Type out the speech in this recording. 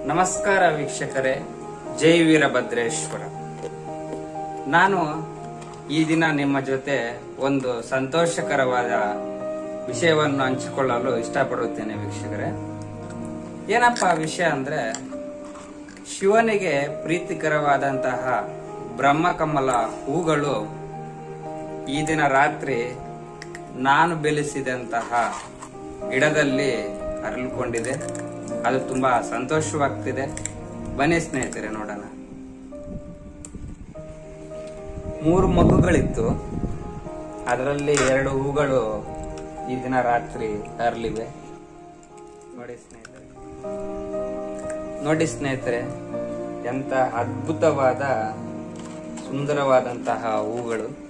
ನಮಸ್ಕಾರ ವೀಕ್ಷಕರೇ ಜೈ ವೀರಭದ್ರೇಶ್ವರ ನಾನು ಈ ದಿನ ನಿಮ್ಮ ಜೊತೆ ಒಂದು ಸಂತೋಷಕರವಾದ ವಿಷಯವನ್ನು ಹಂಚಿಕೊಳ್ಳಲು ಇಷ್ಟಪಡುತ್ತೇನೆ ವೀಕ್ಷಕರೇ ಏನಪ್ಪ ಆ ವಿಷಯ ಅಂದ್ರೆ ಶಿವನಿಗೆ ಪ್ರೀತಿಕರವಾದಂತಹ ಬ್ರಹ್ಮಕಮಲ ಹೂಗಳು ಈ ದಿನ ರಾತ್ರಿ ನಾನು ಬೆಳೆಸಿದಂತಹ ಗಿಡದಲ್ಲಿ ಅರಳಿಕೊಂಡಿದೆ ಅದು ತುಂಬಾ ಸಂತೋಷವಾಗ್ತಿದೆ ಬನ್ನಿ ಸ್ನೇಹಿತರೆ ನೋಡೋಣ ಮೂರು ಮಗುಗಳಿತ್ತು ಅದರಲ್ಲಿ ಎರಡು ಹೂಗಳು ಈ ದಿನ ರಾತ್ರಿ ಅರಳಿವೆ ನೋಡಿ ಸ್ನೇಹಿತರೆ ನೋಡಿ ಸ್ನೇಹಿತರೆ ಎಂತ ಅದ್ಭುತವಾದ ಸುಂದರವಾದಂತಹ ಹೂಗಳು